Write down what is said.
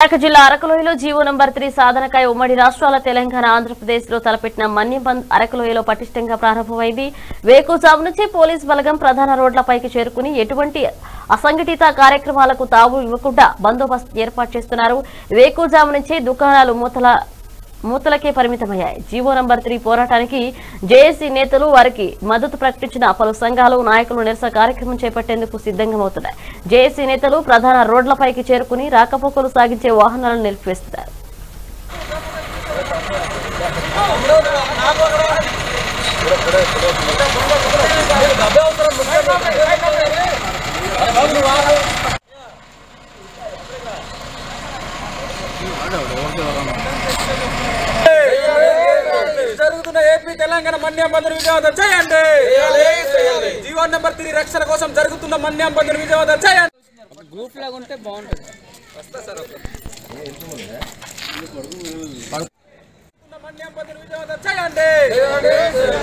విశాఖ జిల్లా అరకులోయలో GO number three సాధనకై ఉమ్మడి రాష్ట్రాల తెలంగాణ ఆంధ్రప్రదేశ్ లో తలపెట్టిన మన్యం బంద్ అరకులోయలో పటిష్టంగా ప్రారంభమైంది వేకుజాము నుంచి పోలీస్ బలగం ప్రధాన రోడ్లపైకి చేరుకుని ఎటువంటి అసంఘటిత కార్యక్రమాలకు తావు ఇవ్వకుండా బందోబస్తు ఏర్పాటు చేస్తున్నారు వేకుజాము నుంచి దుకాణాలు మూతల మూతలకే పరిమితమయ్యాయి జీవో నంబర్ త్రీ పోరాటానికి జేఏసీ నేతలు వారికి మద్దతు ప్రకటించిన పలు సంఘాలు నాయకులు నిరసన కార్యక్రమం చేపట్టేందుకు సిద్ధంగా జేఏసీ నేతలు ప్రధాన రోడ్లపైకి చేరుకుని రాకపోకలు సాగించే వాహనాలను నిలిపివేస్తున్నారు జరుగుతున్న ఏపీ తెలంగాణ మన్యం బంధుని విజయవంతం చేయండి జీవన్ నెంబర్ త్రీ రక్షణ కోసం జరుగుతున్న మన్యం బంధుని విజయవంతం చేయండి గ్రూప్ లాగా ఉంటే బాగుంటుంది మన్యం బంధుని విజయవంతం చేయండి